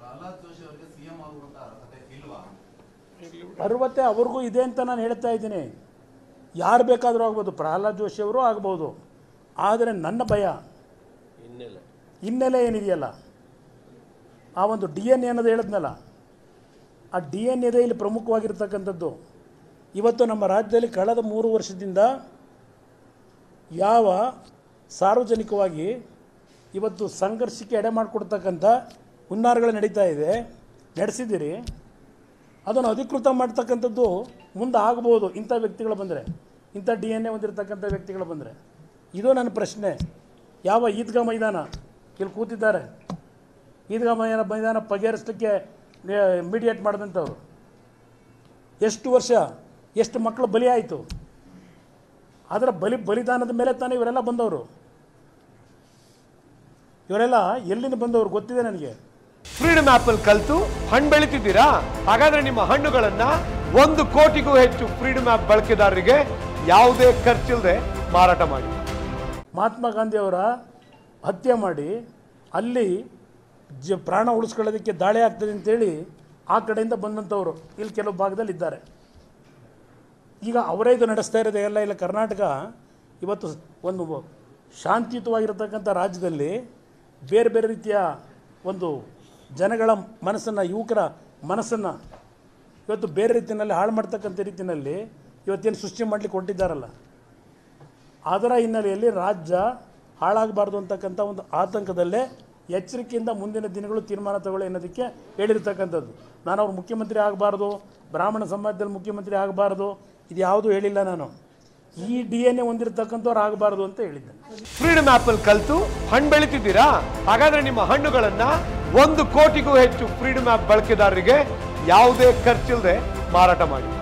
ಪ್ರಹ್ಲಾದ್ ಜೋಶಿ ಅವರಿಗೆ ಸಿಎಂ ಆಗುವಂತ ಅರ್ಹತೆ ಇಲ್ವಾ ಅರ್ವತ್ತೆ ಅವ್ರಿಗೂ ಇದೆ ಅಂತ ನಾನು ಹೇಳ್ತಾ ಇದ್ದೀನಿ ಯಾರು ಬೇಕಾದರೂ ಆಗ್ಬೋದು ಪ್ರಹ್ಲಾದ್ ಜೋಶಿ ಅವರು ಆಗ್ಬೋದು ಆದರೆ ನನ್ನ ಭಯ ಹಿನ್ನೆಲೆ ಹಿನ್ನೆಲೆ ಏನಿದೆಯಲ್ಲ ಆ ಒಂದು ಡಿ ಎನ್ ಎ ಅನ್ನೋದು ಹೇಳಿದ್ನಲ್ಲ ಆ ಡಿ ಎನ್ ಎದೇ ಇಲ್ಲಿ ಪ್ರಮುಖವಾಗಿರ್ತಕ್ಕಂಥದ್ದು ಇವತ್ತು ನಮ್ಮ ರಾಜ್ಯದಲ್ಲಿ ಕಳೆದ ಮೂರು ವರ್ಷದಿಂದ ಯಾವ ಸಾರ್ವಜನಿಕವಾಗಿ ಇವತ್ತು ಸಂಘರ್ಷಕ್ಕೆ ಎಡೆ ಮಾಡಿಕೊಡ್ತಕ್ಕಂಥ ಹುನ್ನಾರಗಳು ನಡೀತಾ ಇದೆ ನಡೆಸಿದ್ದೀರಿ ಅದನ್ನು ಅಧಿಕೃತ ಮಾಡ್ತಕ್ಕಂಥದ್ದು ಮುಂದೆ ಆಗ್ಬೋದು ಇಂಥ ವ್ಯಕ್ತಿಗಳು ಬಂದರೆ ಇಂಥ ಡಿ ಎನ್ ಎ ಹೊಂದಿರತಕ್ಕಂಥ ವ್ಯಕ್ತಿಗಳು ಬಂದರೆ ಇದು ನನ್ನ ಪ್ರಶ್ನೆ ಯಾವ ಈದ್ಗಾ ಮೈದಾನ ಇಲ್ಲಿ ಕೂತಿದ್ದಾರೆ ಈದ್ಗಾ ಮೈದಾನ ಮೈದಾನ ಬಗೆಹರಿಸಲಿಕ್ಕೆ ಮೀಡಿಯೇಟ್ ಮಾಡಿದಂಥವ್ರು ಎಷ್ಟು ವರ್ಷ ಎಷ್ಟು ಮಕ್ಕಳು ಬಲಿ ಆಯಿತು ಅದರ ಬಲಿ ಬಲಿದಾನದ ಮೇಲೆ ತಾನೇ ಇವರೆಲ್ಲ ಬಂದವರು ಇವರೆಲ್ಲ ಎಲ್ಲಿಂದ ಬಂದವರು ಗೊತ್ತಿದೆ ನನಗೆ ಫ್ರೀಡಮ್ ಆಪ್ ಅಲ್ಲಿ ಕಲ್ತು ಹಣ್ಣು ಬೆಳಿತಿದ್ದೀರಾ ಹಾಗಾದ್ರೆ ನಿಮ್ಮ ಹಣ್ಣುಗಳನ್ನ ಒಂದು ಕೋಟಿಗೂ ಹೆಚ್ಚು ಫ್ರೀಡಮ್ ಆಪ್ ಬಳಕೆದಾರರಿಗೆ ಯಾವುದೇ ಖರ್ಚಿಲ್ಲದೆ ಮಾರಾಟ ಮಾಡಿ ಮಹಾತ್ಮ ಗಾಂಧಿಯವರ ಹತ್ಯೆ ಮಾಡಿ ಅಲ್ಲಿ ಜ ಪ್ರಾಣ ಉಳಿಸ್ಕೊಳ್ಳೋದಕ್ಕೆ ದಾಳಿ ಆಗ್ತದೆ ಅಂತೇಳಿ ಆ ಕಡೆಯಿಂದ ಬಂದಂಥವ್ರು ಇಲ್ಲಿ ಕೆಲವು ಭಾಗದಲ್ಲಿ ಇದ್ದಾರೆ ಈಗ ಅವರೇ ಇದು ನಡೆಸ್ತಾ ಇರೋದು ಎಲ್ಲ ಇಲ್ಲ ಕರ್ನಾಟಕ ಇವತ್ತು ಒಂದು ಶಾಂತಿಯುತವಾಗಿರತಕ್ಕಂಥ ರಾಜ್ಯದಲ್ಲಿ ಬೇರೆ ಬೇರೆ ರೀತಿಯ ಒಂದು ಜನಗಳ ಮನಸ್ಸನ್ನು ಯುವಕರ ಮನಸ್ಸನ್ನು ಇವತ್ತು ಬೇರೆ ರೀತಿಯಲ್ಲಿ ಹಾಳು ಮಾಡ್ತಕ್ಕಂಥ ರೀತಿಯಲ್ಲಿ ಇವತ್ತೇನು ಸೃಷ್ಟಿ ಮಾಡಲಿಕ್ಕೆ ಹೊಂಟಿದ್ದಾರಲ್ಲ ಅದರ ಹಿನ್ನೆಲೆಯಲ್ಲಿ ರಾಜ್ಯ ಹಾಳಾಗಬಾರ್ದು ಅಂತಕ್ಕಂಥ ಒಂದು ಆತಂಕದಲ್ಲೇ ಎಚ್ಚರಿಕೆಯಿಂದ ಮುಂದಿನ ದಿನಗಳು ತೀರ್ಮಾನ ತಗೊಳ್ಳಿ ಅನ್ನೋದಕ್ಕೆ ಹೇಳಿರ್ತಕ್ಕಂಥದ್ದು ನಾನು ಅವ್ರು ಮುಖ್ಯಮಂತ್ರಿ ಆಗಬಾರ್ದು ಬ್ರಾಹ್ಮಣ ಸಮಾಜದಲ್ಲಿ ಮುಖ್ಯಮಂತ್ರಿ ಆಗಬಾರ್ದು ಇದು ಯಾವುದೂ ಹೇಳಿಲ್ಲ ನಾನು ಈ ಡಿ ಎನ್ ಎ ಹೊಂದಿರತಕ್ಕಂಥವ್ರು ಆಗಬಾರ್ದು ಅಂತ ಹೇಳಿದ್ದೆ ಫ್ರೀಡಮ್ ಆಪ್ ಅಲ್ಲಿ ಕಲ್ತು ಹಣ್ಣು ಬೆಳಿತಿದ್ದೀರಾ ಹಾಗಾದ್ರೆ ನಿಮ್ಮ ಹಣ್ಣುಗಳನ್ನ ಒಂದು ಕೋಟಿಗೂ ಹೆಚ್ಚು ಫ್ರೀಡಮ್ ಆಪ್ ಬಳಕೆದಾರರಿಗೆ ಯಾವುದೇ ಖರ್ಚಿಲ್ಲದೆ ಮಾರಾಟ ಮಾಡಿ